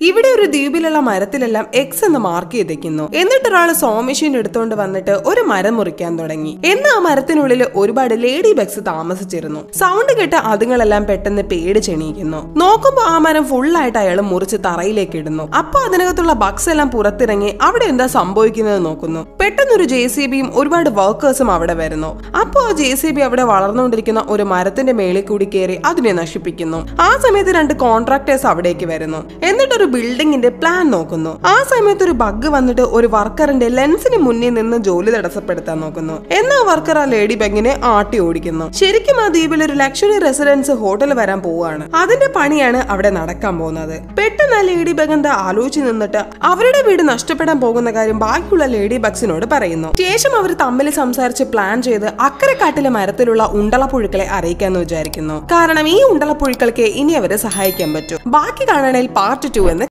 ഇവിടെ ഒരു ദ്വീപിലുള്ള മരത്തിലെല്ലാം എക്സ് എന്ന് മാർക്ക് ചെയ്തേക്കുന്നു എന്നിട്ട് ഒരാൾ സോ മെഷീൻ എടുത്തോണ്ട് വന്നിട്ട് ഒരു മരം മുറിക്കാൻ തുടങ്ങി എന്ന് ആ മരത്തിനുള്ളിൽ ഒരുപാട് ലേഡി ബഗ്സ് താമസിച്ചിരുന്നു സൗണ്ട് കേട്ട് അതുങ്ങളെല്ലാം പെട്ടെന്ന് പേടിച്ചെണീക്കുന്നു നോക്കുമ്പോ ആ മരം ഫുള്ളായിട്ട് അയാൾ മുറിച്ച് തറയിലേക്ക് ഇടുന്നു അപ്പൊ അതിനകത്തുള്ള ബഗ്സ് എല്ലാം പുറത്തിറങ്ങി അവിടെ എന്താ സംഭവിക്കുന്നത് നോക്കുന്നു പെട്ടെന്ന് ഒരു ജെ സി ബിയും ഒരുപാട് വർക്കേഴ്സും അവിടെ വരുന്നു അപ്പോ ആ ജെ സി ബി അവിടെ വളർന്നുകൊണ്ടിരിക്കുന്ന ഒരു മരത്തിന്റെ മേളിൽ കൂടി കയറി അതിനെ നശിപ്പിക്കുന്നു ആ സമയത്ത് രണ്ട് കോൺട്രാക്ടേഴ്സ് അവിടേക്ക് വരുന്നു എന്നിട്ട് ഒരു ബിൽഡിങ്ങിന്റെ പ്ലാൻ നോക്കുന്നു ആ സമയത്ത് ഒരു ബഗ് വന്നിട്ട് ഒരു വർക്കറിന്റെ ലെൻസിന് മുന്നിൽ നിന്ന് ജോലി തടസ്സപ്പെടുത്താൻ നോക്കുന്നു എന്നാ വർക്കർ ആ ലേഡി ബഗിനെ ആട്ടി ഓടിക്കുന്നു ശരിക്കും ആ ദ്വീപിൽ ഒരു ലക്ഷറി റെസിഡൻസ് ഹോട്ടൽ വരാൻ പോവുകയാണ് അതിന്റെ പണിയാണ് അവിടെ നടക്കാൻ പോകുന്നത് പെട്ടെന്ന് ആ ലേഡി ബഗ് എന്താ ആലോചിച്ച് നിന്നിട്ട് അവരുടെ വീട് നഷ്ടപ്പെടാൻ പോകുന്ന കാര്യം ബാക്കിയുള്ള ലേഡി ബഗ്സിനോട് പറയുന്നു ശേഷം അവർ തമ്മിൽ സംസാരിച്ച് പ്ലാൻ ചെയ്ത് അക്കരെ കാട്ടിലെ മരത്തിലുള്ള ഉണ്ടളപ്പുഴുക്കളെ അറിയിക്കാന്ന് വിചാരിക്കുന്നു കാരണം ഈ ഉണ്ടളപ്പുഴുക്കൾക്ക് ഇനി അവരെ സഹായിക്കാൻ പറ്റും ബാക്കി കാണണമെങ്കിൽ പാർട്ട് ടു എന്ന്